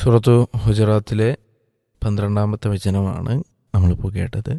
സുറത്തു ഹുജറാത്തിലെ പന്ത്രണ്ടാമത്തെ വചനമാണ് നമ്മളിപ്പോൾ കേട്ടത്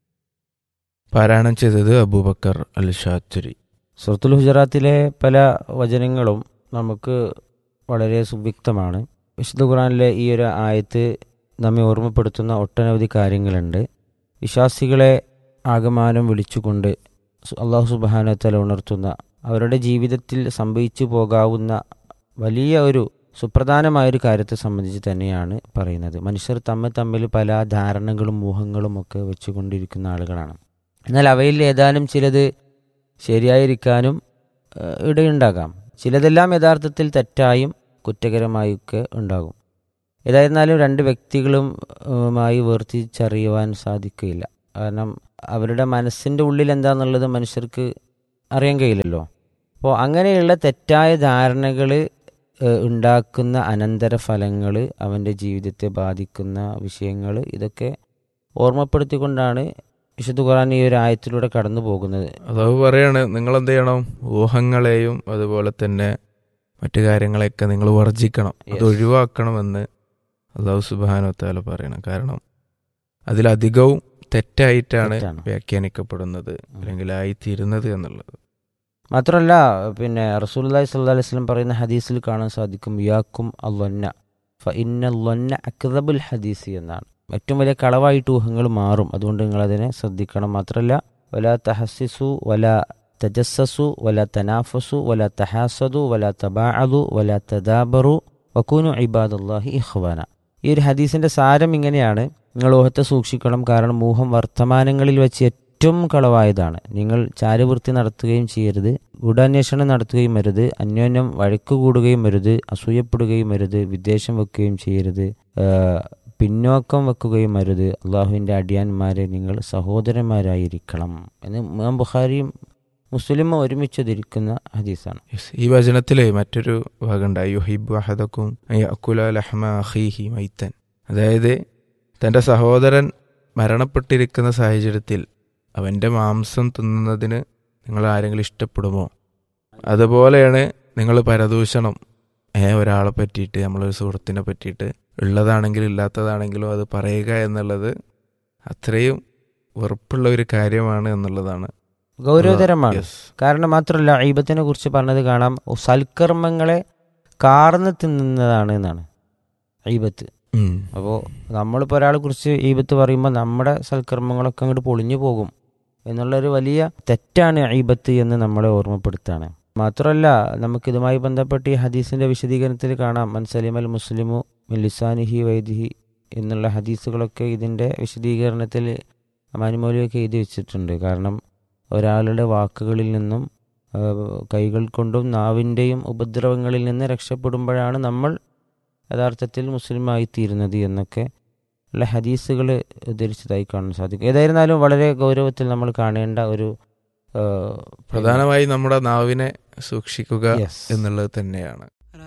പാരായണം ചെയ്തത് അബൂബക്കർ അൽ ഷാത്തുരി സുഹൃത്തുൽ ഹുജറാത്തിലെ പല വചനങ്ങളും നമുക്ക് വളരെ സുവ്യക്തമാണ് വിശുദ്ധ ഖുറാനിലെ ഈ ഒരു ആയത്ത് നമ്മെ ഓർമ്മപ്പെടുത്തുന്ന ഒട്ടനവധി കാര്യങ്ങളുണ്ട് വിശ്വാസികളെ ആകമാനം വിളിച്ചുകൊണ്ട് സു- അള്ളാഹു സുബാനത്തല ഉണർത്തുന്ന അവരുടെ ജീവിതത്തിൽ സംഭവിച്ചു പോകാവുന്ന വലിയ ഒരു സുപ്രധാനമായൊരു കാര്യത്തെ സംബന്ധിച്ച് തന്നെയാണ് പറയുന്നത് മനുഷ്യർ തമ്മിൽ തമ്മിൽ പല ധാരണകളും മോഹങ്ങളും ഒക്കെ വെച്ചുകൊണ്ടിരിക്കുന്ന ആളുകളാണ് എന്നാൽ അവയിൽ ഏതാനും ചിലത് ശരിയായിരിക്കാനും ഏഹ്, ഇടയുണ്ടാകാം ചിലതെല്ലാം യഥാർത്ഥത്തിൽ തെറ്റായും കുറ്റകരമായൊക്കെ ഉണ്ടാകും ഏതായിരുന്നാലും രണ്ട് വ്യക്തികളും ഏഹ്, മായി വേർതിരിച്ചറിയുവാൻ സാധിക്കുകയില്ല കാരണം അവരുടെ മനസ്സിൻ്റെ ഉള്ളിൽ എന്താണെന്നുള്ളത് മനുഷ്യർക്ക് അറിയാൻ കഴിയില്ലല്ലോ അപ്പോൾ അങ്ങനെയുള്ള തെറ്റായ ധാരണകൾ ഉണ്ടാക്കുന്ന അനന്തരഫലങ്ങൾ അവൻ്റെ ജീവിതത്തെ ബാധിക്കുന്ന വിഷയങ്ങൾ ഇതൊക്കെ ഓർമ്മപ്പെടുത്തിക്കൊണ്ടാണ് വിശുദ്ധ ഖുർആൻ ഈ ഒരു ആയത്തിലൂടെ കടന്നു പോകുന്നത് അതാവ് പറയാണ് നിങ്ങൾ എന്ത് ചെയ്യണം ഊഹങ്ങളെയും അതുപോലെ തന്നെ മറ്റു കാര്യങ്ങളെയൊക്കെ നിങ്ങൾ വർജിക്കണം അത് Yes. ഒഴിവാക്കണമെന്ന് അള്ളാഹു സുബാനോത്താല പറയണം കാരണം അതിലധികവും തെറ്റായിട്ടാണ് തെറ്റാണ്. വ്യാഖ്യാനിക്കപ്പെടുന്നത് അല്ലെങ്കിൽ ആയിത്തീരുന്നത് എന്നുള്ളത് മാത്രമല്ല പിന്നെ റസൂലുള്ളാഹി സ്വല്ലല്ലാഹി അലൈഹി വസല്ലം പറയുന്ന ഹദീസിൽ കാണാൻ സാധിക്കും യാക്കും അല്ലൊന്ന ഫ ഇന്ന ലൊന്ന അക്തബുൽ ഹദീസ് എന്നാണ് ഏറ്റവും വലിയ കളവായിട്ട് ഊഹങ്ങൾ മാറും അതുകൊണ്ട് നിങ്ങൾ അതിനെ ശ്രദ്ധിക്കണം മാത്രമല്ല വല തഹസിസു വല തജസ്സസു വല തനാഫസു വല തഹാസദു വല തബാഅദു വല തദാബറു വക്കൂനു ഇബാദുല്ലാഹി ഇഖ്വാന ഈ ഒരു ഹദീസിന്റെ സാരം ഇങ്ങനെയാണ് നിങ്ങൾ ഊഹത്തെ സൂക്ഷിക്കണം കാരണം ഊഹം വർത്തമാനങ്ങളിൽ വെച്ച് ഏറ്റവും കളവായതാണ് നിങ്ങൾ ചാരവൃത്തി നടത്തുകയും ചെയ്യരുത് ഗൂഢാന്വേഷണം നടത്തുകയും അരുത് അന്യോന്യം വഴക്ക് കൂടുകയും അരുത് അസൂയപ്പെടുകയും അരുത് വിദ്വേഷം വെക്കുകയും ചെയ്യരുത് ഏഹ് പിന്നോക്കം വെക്കുകയും അരുത് അള്ളാഹുവിൻ്റെ അടിയാന്മാരെ നിങ്ങൾ സഹോദരന്മാരായിരിക്കണം എന്ന് ഇമാം ബുഖാരിയും മുസ്ലിമും ഒരുമിച്ചതിരിക്കുന്ന ഹദീസാണ് Yes. ഈ വചനത്തിലെ മറ്റൊരു ഭാഗമുണ്ട് യുഹിബ് അഹദക്കും അക്കുല ലഹ്മ അഖീഹി മൈത്തൻ അതായത് തൻ്റെ സഹോദരൻ മരണപ്പെട്ടിരിക്കുന്ന സാഹചര്യത്തിൽ അവൻ്റെ മാംസം തിന്നുന്നതിന് നിങ്ങൾ ആരെങ്കിലും ഇഷ്ടപ്പെടുമോ അതുപോലെയാണ് നിങ്ങൾ പരദൂഷണം ഏ ഒരാളെ പറ്റിയിട്ട് നമ്മളൊരു സുഹൃത്തിനെ പറ്റിയിട്ട് ഉള്ളതാണെങ്കിലും ഇല്ലാത്തതാണെങ്കിലും അത് പറയുക എന്നുള്ളത് അത്രയും വെറുപ്പുള്ള ഒരു കാര്യമാണ് എന്നുള്ളതാണ് ഗൗരവതരമാണ് Yes. കാരണം മാത്രമല്ല ഈബത്തിനെ കുറിച്ച് പറഞ്ഞത് കാണാം സൽക്കർമ്മങ്ങളെ കാർന്ന് തിന്നുന്നതാണ് എന്നാണ് ഈബത്ത് ഉം. അപ്പോൾ നമ്മളിപ്പോൾ ഒരാളെ കുറിച്ച് ഈബത്ത് പറയുമ്പോൾ നമ്മുടെ സൽക്കർമ്മങ്ങളൊക്കെ അങ്ങോട്ട് പൊളിഞ്ഞു പോകും എന്നുള്ളൊരു വലിയ തെറ്റാണ് ഈബത്ത് എന്ന് നമ്മളെ ഓർമ്മപ്പെടുത്താണ് മാത്രമല്ല നമുക്കിതുമായി ബന്ധപ്പെട്ട് ഈ ഹദീസിന്റെ വിശദീകരണത്തിൽ കാണാം മൻസലിമൽ മുസ്ലിമു മിലിസാനിഹി വൈദിഹി എന്നുള്ള ഹദീസുകളൊക്കെ ഇതിന്റെ വിശദീകരണത്തിൽ അമാനുമൗലിയൊക്കെ എഴുതി വെച്ചിട്ടുണ്ട് കാരണം ഒരാളുടെ വാക്കുകളിൽ നിന്നും ആ, കൈകൾ കൊണ്ടും നാവിൻ്റെയും ഉപദ്രവങ്ങളിൽ നിന്ന് രക്ഷപ്പെടുമ്പോഴാണ് നമ്മൾ യഥാർത്ഥത്തിൽ മുസ്ലിമായി തീരുന്നത് എന്നൊക്കെ ഉള്ള ഹദീസുകൾ ഉദ്ധരിച്ചതായി കാണാൻ സാധിക്കും ഏതായിരുന്നാലും വളരെ ഗൗരവത്തിൽ നമ്മൾ കാണേണ്ട ഒരു ആ, പ്രധാനമായി നമ്മുടെ നാവിനെ സൂക്ഷിക്കുക Yes. എന്നുള്ളത് തന്നെയാണ്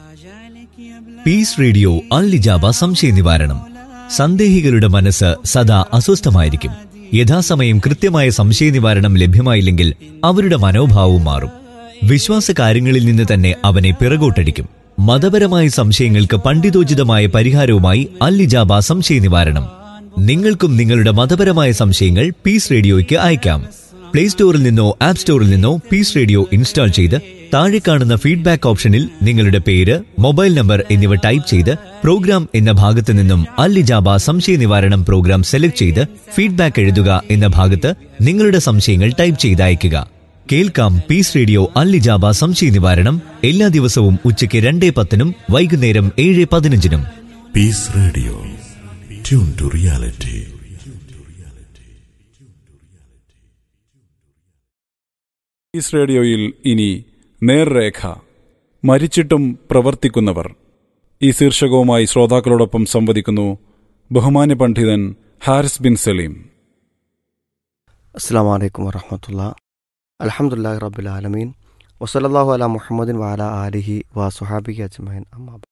പീസ് റേഡിയോ അൽലിജാബ സംശയ നിവാരണം സന്ദേഹികളുടെ മനസ്സ് സദാ അസ്വസ്ഥമായിരിക്കും യഥാസമയം കൃത്യമായ സംശയ നിവാരണം ലഭ്യമായില്ലെങ്കിൽ അവരുടെ മനോഭാവവും മാറും വിശ്വാസ കാര്യങ്ങളിൽ നിന്ന് തന്നെ അവനെ പിറകോട്ടടിക്കും മതപരമായ സംശയങ്ങൾക്ക് പണ്ഡിതോചിതമായ പരിഹാരവുമായി അല്ലിജാബ സംശയ നിവാരണം നിങ്ങൾക്കും നിങ്ങളുടെ മതപരമായ സംശയങ്ങൾ പീസ് റേഡിയോയ്ക്ക് അയക്കാം പ്ലേ സ്റ്റോറിൽ നിന്നോ ആപ്പ് സ്റ്റോറിൽ നിന്നോ പീസ് റേഡിയോ ഇൻസ്റ്റാൾ ചെയ്ത് താഴെ കാണുന്ന ഫീഡ്ബാക്ക് ഓപ്ഷനിൽ നിങ്ങളുടെ പേര് മൊബൈൽ നമ്പർ എന്നിവ ടൈപ്പ് ചെയ്ത് പ്രോഗ്രാം എന്ന ഭാഗത്ത് നിന്നും അല്ലിജാബ സംശയ നിവാരണം പ്രോഗ്രാം സെലക്ട് ചെയ്ത് ഫീഡ്ബാക്ക് എഴുതുക എന്ന ഭാഗത്ത് നിങ്ങളുടെ സംശയങ്ങൾ ടൈപ്പ് ചെയ്ത് അയയ്ക്കുക കേൾക്കാം പീസ് റേഡിയോ അല്ലിജാബ സംശയ നിവാരണം എല്ലാ ദിവസവും ഉച്ചയ്ക്ക് രണ്ടേ പത്തിനും വൈകുന്നേരം ഏഴ് പതിനഞ്ചിനും Peace Radio. Tune to reality. ഈസ് റേഡിയോയിൽ ഇനി നേർരേഖ മരിച്ചിട്ടും പ്രവർത്തിക്കുന്നവർ ഈ ശീർഷകവുമായി ശ്രോതാക്കളോടൊപ്പം സംവദിക്കുന്നു ബഹുമാന്യ പണ്ഡിതൻ ഹാരിസ് ബിൻ സലീം അസ്സാം വലൈക്കും വറഹമത്തുള്ള അലഹമുല്ലാ റബുലാലമീൻ വസലല്ലാഹു അല മുഹമ്മദിൻ വാല ആലിഹി വസുഹാബിഹി അജ്മൈൻ അമ്മാബ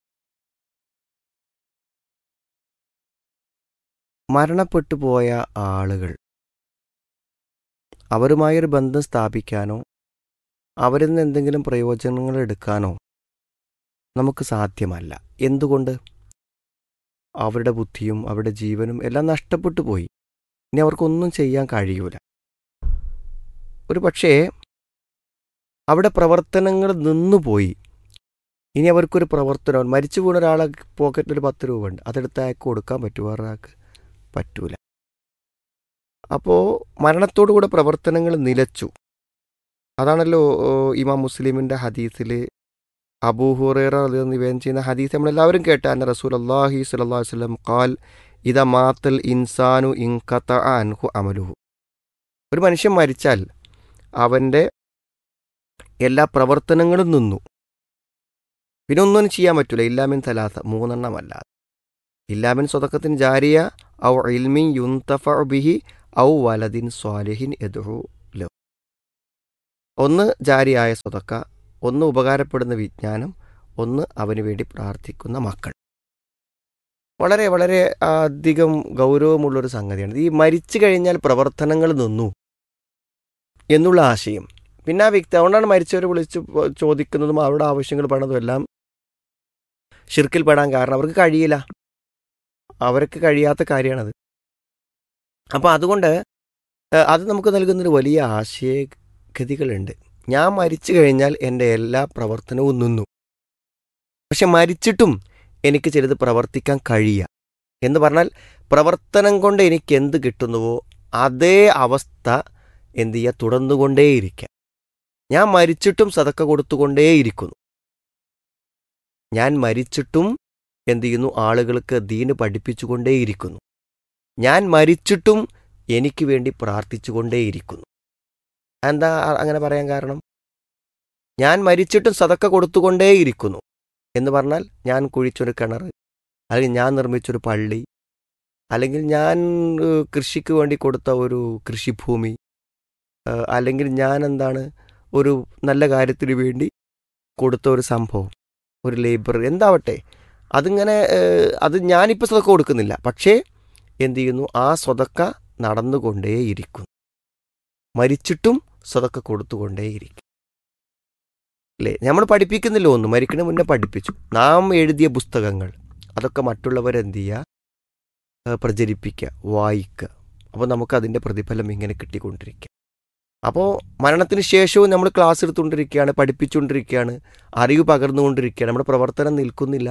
മരണപ്പെട്ടു പോയ ആളുകൾ അവരുമായൊരു ബന്ധം സ്ഥാപിക്കാനോ അവരിൽ നിന്ന് എന്തെങ്കിലും പ്രയോജനങ്ങൾ എടുക്കാനോ നമുക്ക് സാധ്യമല്ല എന്തുകൊണ്ട് അവരുടെ ബുദ്ധിയും അവരുടെ ജീവനും എല്ലാം നഷ്ടപ്പെട്ടു പോയി ഇനി അവർക്കൊന്നും ചെയ്യാൻ കഴിയൂല ഒരു പക്ഷേ അവിടെ പ്രവർത്തനങ്ങൾ നിന്നുപോയി ഇനി അവർക്കൊരു പ്രവർത്തനം മരിച്ചു വീണ ഒരാളെ പോക്കറ്റിൽ ഒരു പത്ത് രൂപ ഉണ്ട് അതെടുത്ത് അയാൾക്ക് കൊടുക്കാൻ പറ്റുമോ ഒരാൾക്ക് പറ്റൂല അപ്പോൾ മരണത്തോടു കൂടെ പ്രവർത്തനങ്ങൾ നിലച്ചു അതാണല്ലോ ഓ, ഇമാം മുസ്ലിമിൻ്റെ ഹദീസിൽ അബൂഹുറേറ നിവേദനം ചെയ്യുന്ന ഹദീസ് നമ്മളെല്ലാവരും കേട്ട അന്ന റസൂൽ അള്ളാഹി സ്വല്ലല്ലാഹു അലൈഹി വസല്ലം ഖാൽ ഇത മാത്തൽ ഇൻസാനു ഇൻകത അൻഹു അമലുഹു ഒരു മനുഷ്യൻ മരിച്ചാൽ അവൻ്റെ എല്ലാ പ്രവർത്തനങ്ങളും നിന്നു പിന്നെ ഒന്നും ചെയ്യാൻ പറ്റില്ല ഇല്ലാമിൻ തലാത്ത മൂന്നെണ്ണമല്ലാതെ ഇല്ലാമിൻ സ്വതക്കത്തിന് ജാരിയ ഔ ഇൽമിൻ യുന്തഫ ബിഹി ഔ വലദിൻ സ്വാലിഹിൻ എതുഹു ലോ ഒന്ന് ജാരിയായ സ്വതക്ക ഒന്ന് ഉപകാരപ്പെടുന്ന വിജ്ഞാനം ഒന്ന് അവന് വേണ്ടി പ്രാർത്ഥിക്കുന്ന മക്കൾ വളരെ വളരെ അധികം ഗൗരവമുള്ളൊരു സംഗതിയാണ് ഈ മരിച്ചു കഴിഞ്ഞാൽ പ്രവർത്തനങ്ങൾ നിന്നു എന്നുള്ള ആശയം പിന്നെ ആ വ്യക്തി അതുകൊണ്ടാണ് മരിച്ചവരെ വിളിച്ച് പോ- ചോദിക്കുന്നതും അവരുടെ ആവശ്യങ്ങൾ പറയുന്നതും എല്ലാം ഷിർക്കിൽ പെടാൻ കാരണം അവർക്ക് കഴിയില്ല അവർക്ക് കഴിയാത്ത കാര്യമാണത് അപ്പോൾ അതുകൊണ്ട് ഏഹ്, അത് നമുക്ക് നൽകുന്നൊരു വലിയ ആശയഗതികളുണ്ട് ഞാൻ മരിച്ചു കഴിഞ്ഞാൽ എൻ്റെ എല്ലാ പ്രവർത്തനവും നിന്നു പക്ഷെ മരിച്ചിട്ടും എനിക്ക് ചിലത് പ്രവർത്തിക്കാൻ കഴിയുക എന്ന് പറഞ്ഞാൽ പ്രവർത്തനം കൊണ്ട് എനിക്ക് എന്ത് കിട്ടുന്നുവോ അതേ അവസ്ഥ എന്ത് ചെയ്യുക തുടർന്നുകൊണ്ടേയിരിക്കുക ഞാൻ മരിച്ചിട്ടും സതക്ക കൊടുത്തുകൊണ്ടേയിരിക്കുന്നു ഞാൻ മരിച്ചിട്ടും എന്ത് ചെയ്യുന്നു ആളുകൾക്ക് ദീന് പഠിപ്പിച്ചുകൊണ്ടേയിരിക്കുന്നു ഞാൻ മരിച്ചിട്ടും എനിക്ക് വേണ്ടി പ്രാർത്ഥിച്ചുകൊണ്ടേയിരിക്കുന്നു എന്താ അ- അങ്ങനെ പറയാൻ കാരണം ഞാൻ മരിച്ചിട്ടും സതക്ക കൊടുത്തുകൊണ്ടേയിരിക്കുന്നു എന്ന് പറഞ്ഞാൽ ഞാൻ കുഴിച്ചൊരു കിണർ അല്ലെങ്കിൽ ഞാൻ നിർമ്മിച്ചൊരു പള്ളി അല്ലെങ്കിൽ ഞാൻ ഏഹ്, കൃഷിക്ക് വേണ്ടി കൊടുത്ത ഒരു കൃഷിഭൂമി ഏഹ്, അല്ലെങ്കിൽ ഞാൻ എന്താണ് ഒരു നല്ല കാര്യത്തിന് വേണ്ടി കൊടുത്ത ഒരു സംഭവം ഒരു ലേബർ എന്താവട്ടെ അതിങ്ങനെ ഏഹ്, അത് ഞാനിപ്പോൾ സ്വതക്ക കൊടുക്കുന്നില്ല പക്ഷേ എന്ത് ചെയ്യുന്നു ആ സ്വതക്ക നടന്നുകൊണ്ടേയിരിക്കുന്നു മരിച്ചിട്ടും സ്വതക്ക കൊടുത്തുകൊണ്ടേയിരിക്കും അല്ലേ നമ്മൾ പഠിപ്പിക്കുന്നില്ല ഒന്നും മരിക്കണ മുന്നേ പഠിപ്പിച്ചു നാം എഴുതിയ പുസ്തകങ്ങൾ അതൊക്കെ മറ്റുള്ളവരെന്ത് ചെയ്യുക ഏഹ് പ്രചരിപ്പിക്കുക വായിക്കുക അപ്പോൾ നമുക്ക് അതിൻ്റെ പ്രതിഫലം ഇങ്ങനെ കിട്ടിക്കൊണ്ടിരിക്കുക അപ്പോൾ മരണത്തിന് ശേഷവും നമ്മൾ ക്ലാസ് എടുത്തുകൊണ്ടിരിക്കുകയാണ് പഠിപ്പിച്ചുകൊണ്ടിരിക്കുകയാണ് അറിവ് പകർന്നുകൊണ്ടിരിക്കുകയാണ് നമ്മുടെ പ്രവർത്തനം നിൽക്കുന്നില്ല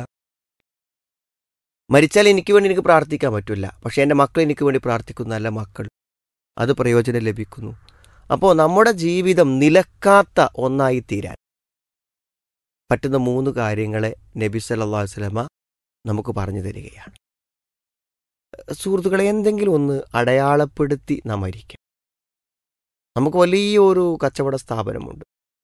മരിച്ചാൽ എനിക്ക് വേണ്ടി എനിക്ക് പ്രാർത്ഥിക്കാൻ പറ്റില്ല പക്ഷേ എൻ്റെ മക്കൾ എനിക്ക് വേണ്ടി പ്രാർത്ഥിക്കുന്നതല്ല മക്കൾ അത് പ്രയോജനം ലഭിക്കുന്നു അപ്പോൾ നമ്മുടെ ജീവിതം നിലക്കാത്ത ഒന്നായി തീരാൻ പറ്റുന്ന മൂന്ന് കാര്യങ്ങളെ നബി സല്ലല്ലാഹു അലൈഹി വസല്ലമ നമുക്ക് പറഞ്ഞു തരികയാണ് സുഹൃത്തുക്കളെ എന്തെങ്കിലും ഒന്ന് അടയാളപ്പെടുത്തി നാം മരിക്കാം നമുക്ക് വലിയൊരു കച്ചവട സ്ഥാപനമുണ്ട്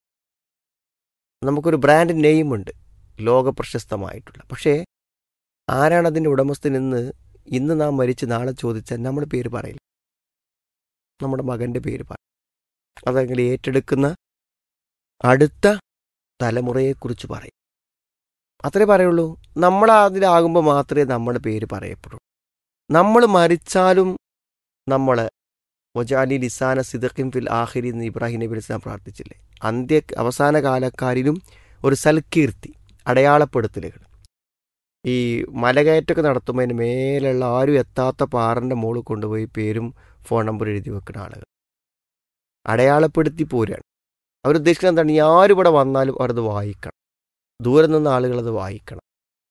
നമുക്കൊരു ബ്രാൻഡ് നെയിമുണ്ട് ലോകപ്രശസ്തമായിട്ടുള്ള പക്ഷേ ആരാണ് അതിൻ്റെ ഉടമസ്ഥൻ എന്ന് ഇന്ന് നാം മരിച്ച് നാളെ ചോദിച്ചാൽ നമ്മുടെ പേര് പറയില്ല നമ്മുടെ മകൻ്റെ പേര് പറയും അതങ്ങനെ ഏറ്റെടുക്കുന്ന അടുത്ത തലമുറയെക്കുറിച്ച് പറയും അത്രേ പറയുള്ളൂ നമ്മൾ അതിലാകുമ്പോൾ മാത്രമേ നമ്മുടെ പേര് പറയപ്പെടൂ നമ്മൾ മരിച്ചാലും നമ്മൾ വജാലി ലിസാന സിദഖിം ഫിൽ ആഹിരി എന്ന് ഇബ്രാഹിം നബി ഇസ്ലാം പ്രാർത്ഥിച്ചില്ലേ അന്ത്യ അവസാന കാലക്കാരിലും ഒരു സൽകീർത്തി അടയാളപ്പെടുത്തലുകൾ ഈ മലകയറ്റമൊക്കെ നടത്തുമ്പോൾ അതിന് മേലുള്ള ആരും എത്താത്ത പാറൻ്റെ മുകളിൽ കൊണ്ടുപോയി പേരും ഫോൺ നമ്പർ എഴുതി വെക്കുന്ന ആളുകൾ അടയാളപ്പെടുത്തി പോരാണ് അവരുദ്ദേശിക്കുന്നത് എന്താണ് ഈ ആരും ഇവിടെ വന്നാലും അവരത് വായിക്കണം ദൂരെ നിന്ന് ആളുകൾ അത് വായിക്കണം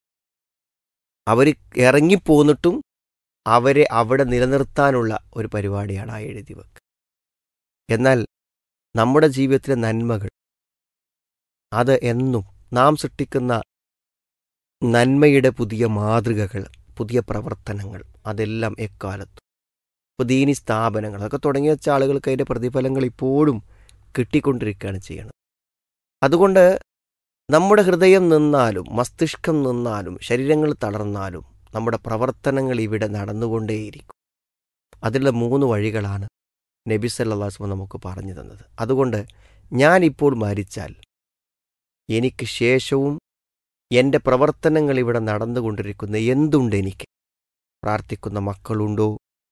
അവർ ഇറങ്ങിപ്പോന്നിട്ടും അവരെ അവിടെ നിലനിർത്താനുള്ള ഒരു പരിപാടിയാണ് ആ എഴുതി വെക്കുക എന്നാൽ നമ്മുടെ ജീവിതത്തിലെ നന്മകൾ അത് എന്നും നാം സൃഷ്ടിക്കുന്ന നന്മയുടെ പുതിയ മാതൃകകൾ പുതിയ പ്രവർത്തനങ്ങൾ അതെല്ലാം എക്കാലത്തും ഇപ്പോൾ ദീനി സ്ഥാപനങ്ങൾ അതൊക്കെ തുടങ്ങി വെച്ച ആളുകൾക്ക് അതിൻ്റെ പ്രതിഫലങ്ങൾ ഇപ്പോഴും കിട്ടിക്കൊണ്ടിരിക്കുകയാണ് ചെയ്യണത് അതുകൊണ്ട് നമ്മുടെ ഹൃദയം നിന്നാലും മസ്തിഷ്കം നിന്നാലും ശരീരങ്ങൾ തളർന്നാലും നമ്മുടെ പ്രവർത്തനങ്ങൾ ഇവിടെ നടന്നുകൊണ്ടേയിരിക്കും അതിലുള്ള മൂന്ന് വഴികളാണ് നബി സല്ലാസ്മ നമുക്ക് പറഞ്ഞു തന്നത് അതുകൊണ്ട് ഞാനിപ്പോൾ മരിച്ചാൽ എനിക്ക് ശേഷവും എൻ്റെ പ്രവർത്തനങ്ങൾ ഇവിടെ നടന്നുകൊണ്ടിരിക്കുന്ന എന്തുണ്ട് എനിക്ക് പ്രാർത്ഥിക്കുന്ന മക്കളുണ്ടോ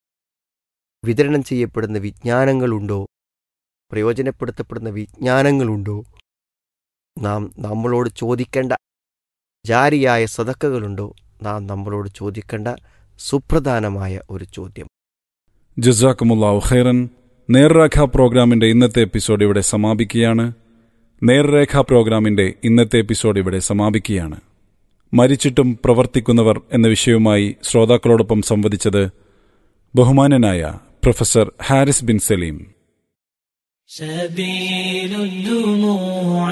വിതരണം ചെയ്യപ്പെടുന്ന വിജ്ഞാനങ്ങളുണ്ടോ പ്രയോജനപ്പെടുത്തപ്പെടുന്ന വിജ്ഞാനങ്ങളുണ്ടോ നാം നമ്മളോട് ചോദിക്കേണ്ട ജാരിയായ സതക്കകളുണ്ടോ നാം നമ്മളോട് ചോദിക്കേണ്ട സുപ്രധാനമായ ഒരു ചോദ്യം ജസാക്കുമുല്ലാഹു ഖൈറൻ നേർരേഖ പ്രോഗ്രാമിന്റെ ഇന്നത്തെ എപ്പിസോഡ് ഇവിടെ സമാപിക്കുകയാണ് നേർരേഖ പ്രോഗ്രാമിന്റെ ഇന്നത്തെ എപ്പിസോഡ് ഇവിടെ സമാപിക്കുകയാണ് മരിച്ചിട്ടും പ്രവർത്തിക്കുന്നവർ എന്ന വിഷയവുമായി ശ്രോതാക്കളോടൊപ്പം സംവദിച്ചത് ബഹുമാനനായ പ്രൊഫസർ ഹാരിസ് ബിൻ സലീം سبيل الدموع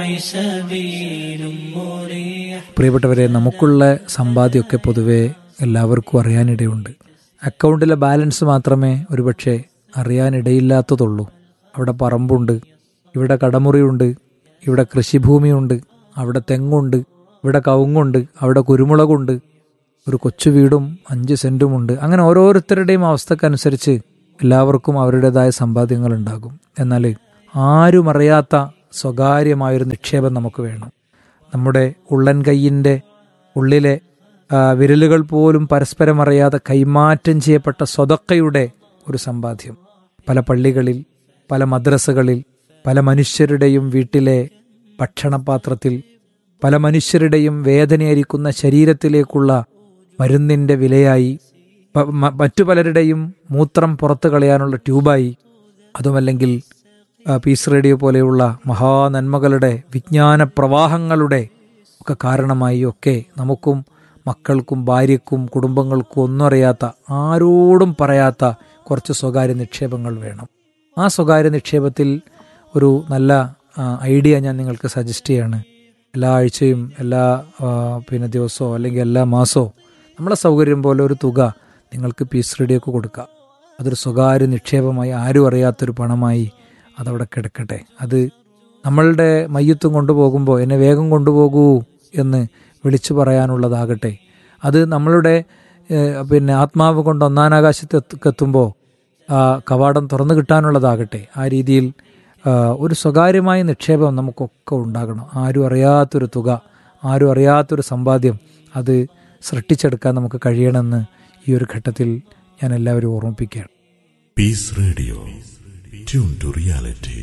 سبيل مريح പ്രിയപ്പെട്ടവരെ നമുക്കുള്ള സമ്പാദ്യമൊക്കെ പൊതുവെ എല്ലാവർക്കും അറിയാനിടയുണ്ട് അക്കൗണ്ടിലെ ബാലൻസ് മാത്രമേ ഒരുപക്ഷെ അറിയാനിടയില്ലാത്തതുള്ളൂ അവിടെ പറമ്പുണ്ട് ഇവിടെ കടമുറിയുണ്ട് ഇവിടെ കൃഷിഭൂമിയുണ്ട് അവിടെ തെങ്ങുണ്ട് ഇവിടെ കവുങ്ങുണ്ട് അവിടെ കുരുമുളകുണ്ട് ഒരു കൊച്ചു വീടും അഞ്ച് സെന്റുമുണ്ട് അങ്ങനെ ഓരോരുത്തരുടെയും അവസ്ഥക്കനുസരിച്ച് എല്ലാവർക്കും അവരുടേതായ സമ്പാദ്യങ്ങൾ ഉണ്ടാകും എന്നാൽ ആരും അറിയാത്ത സ്വകാര്യമായൊരു നിക്ഷേപം നമുക്ക് വേണം നമ്മുടെ ഉള്ളൻ കൈയിൻ്റെ ഉള്ളിലെ ആ, വിരലുകൾ പോലും പരസ്പരം അറിയാതെ കൈമാറ്റം ചെയ്യപ്പെട്ട സ്വതക്കയുടെ ഒരു സമ്പാദ്യം പല പള്ളികളിൽ പല മദ്രസകളിൽ പല മനുഷ്യരുടെയും വീട്ടിലെ ഭക്ഷണപാത്രത്തിൽ പല മനുഷ്യരുടെയും വേദനയായിരിക്കുന്ന ശരീരത്തിലേക്കുള്ള മരുന്നിൻ്റെ വിലയായി പ- മ- മറ്റു പലരുടെയും മൂത്രം പുറത്തു കളയാനുള്ള ട്യൂബായി അതുമല്ലെങ്കിൽ ആ, പീസ് റേഡിയോ പോലെയുള്ള മഹാനന്മകളുടെ വിജ്ഞാന പ്രവാഹങ്ങളുടെ ഒക്കെ കാരണമായി ഒക്കെ നമുക്കും മക്കൾക്കും ഭാര്യക്കും കുടുംബങ്ങൾക്കും ഒന്നും അറിയാത്ത ആരോടും പറയാത്ത കുറച്ച് സ്വകാര്യ നിക്ഷേപങ്ങൾ വേണം ആ സ്വകാര്യ നിക്ഷേപത്തിൽ ഒരു നല്ല ആ, ഐഡിയ ഞാൻ നിങ്ങൾക്ക് സജസ്റ്റ് ചെയ്യാണ് എല്ലാ ആഴ്ചയും എല്ലാ ആ, പിന്നെ ദിവസമോ അല്ലെങ്കിൽ എല്ലാ മാസമോ നമ്മളെ സൗകര്യം പോലെ ഒരു തുക നിങ്ങൾക്ക് പീസ് റേഡിയോക്ക് കൊടുക്കാം അതൊരു സ്വകാര്യ നിക്ഷേപമായി ആരും അറിയാത്തൊരു പണമായി അതവിടെ കിടക്കട്ടെ അത് നമ്മളുടെ മയ്യത്തും കൊണ്ടുപോകുമ്പോൾ എന്നെ വേഗം കൊണ്ടുപോകൂ എന്ന് വിളിച്ചു പറയാനുള്ളതാകട്ടെ അത് നമ്മളുടെ ഏഹ്, പിന്നെ ആത്മാവ് കൊണ്ട് ഒന്നാനാകാശത്തെത്തുമ്പോൾ ആ കവാടം തുറന്നു കിട്ടാനുള്ളതാകട്ടെ ആ രീതിയിൽ ആ, ഒരു സ്വകാര്യമായ നിക്ഷേപം നമുക്കൊക്കെ ഉണ്ടാകണം ആരും അറിയാത്തൊരു തുക ആരും അറിയാത്തൊരു സമ്പാദ്യം അത് സൃഷ്ടിച്ചെടുക്കാൻ നമുക്ക് കഴിയണമെന്ന് ഈ ഒരു ഘട്ടത്തിൽ ഞാൻ എല്ലാവരും ഓർമ്മിപ്പിക്കുകയാണ് Peace Radio. Tune to reality.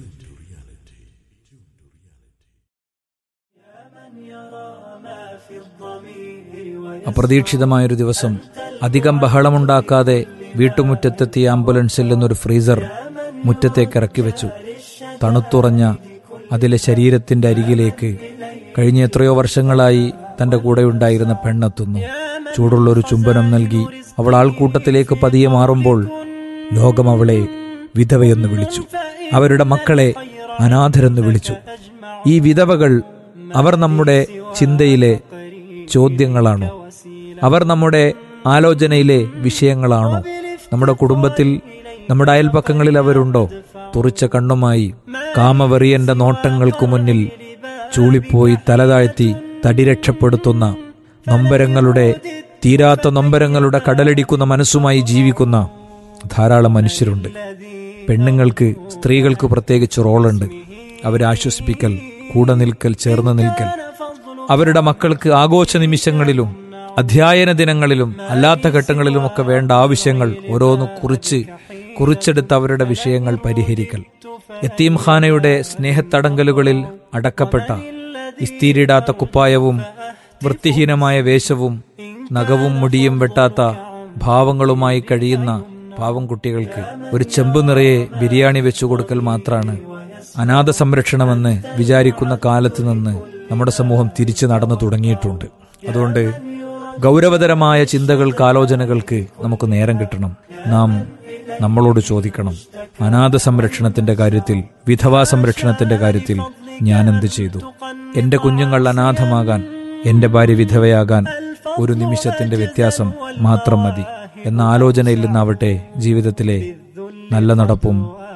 അപ്രതീക്ഷിതമായൊരു ദിവസം അധികം ബഹളമുണ്ടാക്കാതെ വീട്ടുമുറ്റത്തെത്തിയ ആംബുലൻസിൽ നിന്നൊരു ഫ്രീസർ മുറ്റത്തേക്ക് ഇറക്കി വെച്ചു തണുത്തുറഞ്ഞ അതിലെ ശരീരത്തിന്റെ അരികിലേക്ക് കഴിഞ്ഞ എത്രയോ വർഷങ്ങളായി തന്റെ കൂടെയുണ്ടായിരുന്ന പെണ്ണെത്തുന്നു ചൂടുള്ളൊരു ചുംബനം നൽകി അവൾ ആൾക്കൂട്ടത്തിലേക്ക് പതിയെ മാറുമ്പോൾ ലോകം അവളെ വിധവയെന്ന് വിളിച്ചു അവരുടെ മക്കളെ അനാഥരെന്ന് വിളിച്ചു ഈ വിധവകൾ അവർ നമ്മുടെ ചിന്തയിലെ ചോദ്യങ്ങളാണോ അവർ നമ്മുടെ ആലോചനയിലെ വിഷയങ്ങളാണോ നമ്മുടെ കുടുംബത്തിൽ നമ്മുടെ അയൽപ്പക്കങ്ങളിൽ അവരുണ്ടോ തുറിച്ച കണ്ണുമായി കാമവെറിയന്റെ നോട്ടങ്ങൾക്കു മുന്നിൽ ചൂളിപ്പോയി തലതാഴ്ത്തി തടി രക്ഷപ്പെടുത്തുന്ന നൊമ്പരങ്ങളുടെ തീരാത്ത നൊമ്പരങ്ങളുടെ കടലടിക്കുന്ന മനസ്സുമായി ജീവിക്കുന്ന ധാരാളം മനുഷ്യരുണ്ട് പെണ്ണുങ്ങൾക്ക് സ്ത്രീകൾക്ക് പ്രത്യേകിച്ച് റോളുണ്ട് അവരെ ആശ്വസിപ്പിക്കൽ കൂടെ നിൽക്കൽ ചേർന്ന് നിൽക്കൽ അവരുടെ മക്കൾക്ക് ആഘോഷ നിമിഷങ്ങളിലും അധ്യയന ദിനങ്ങളിലും അല്ലാത്ത ഘട്ടങ്ങളിലുമൊക്കെ വേണ്ട ആവശ്യങ്ങൾ ഓരോന്ന് കുറിച്ച് കുറിച്ചെടുത്ത് അവരുടെ വിഷയങ്ങൾ പരിഹരിക്കൽ യത്തീംഖാനയുടെ സ്നേഹത്തടങ്കലുകളിൽ അടക്കപ്പെട്ട ഇസ്തീരിടാത്ത കുപ്പായവും വൃത്തിഹീനമായ വേഷവും നഖവും മുടിയും വെട്ടാത്ത ഭാവങ്ങളുമായി കഴിയുന്ന പാവം കുട്ടികൾക്ക് ഒരു ചെമ്പ് നിറയെ ബിരിയാണി വെച്ചു കൊടുക്കൽ മാത്രമാണ് അനാഥ സംരക്ഷണമെന്ന് വിചാരിക്കുന്ന കാലത്ത് നിന്ന് നമ്മുടെ സമൂഹം തിരിച്ചു നടന്നു തുടങ്ങിയിട്ടുണ്ട് അതുകൊണ്ട് ഗൗരവതരമായ ചിന്തകൾക്ക് ആലോചനകൾക്ക് നമുക്ക് നേരം കിട്ടണം നാം നമ്മളോട് ചോദിക്കണം അനാഥ സംരക്ഷണത്തിന്റെ കാര്യത്തിൽ വിധവാ സംരക്ഷണത്തിന്റെ കാര്യത്തിൽ ഞാൻ എന്ത് ചെയ്തു എന്റെ കുഞ്ഞുങ്ങൾ അനാഥമാകാൻ എന്റെ ഭാര്യ വിധവയാകാൻ ഒരു നിമിഷത്തിന്റെ വ്യത്യാസം മാത്രം മതി എന്ന ആലോചനയിൽ നിന്നാവട്ടെ ജീവിതത്തിലെ നല്ല നടപ്പും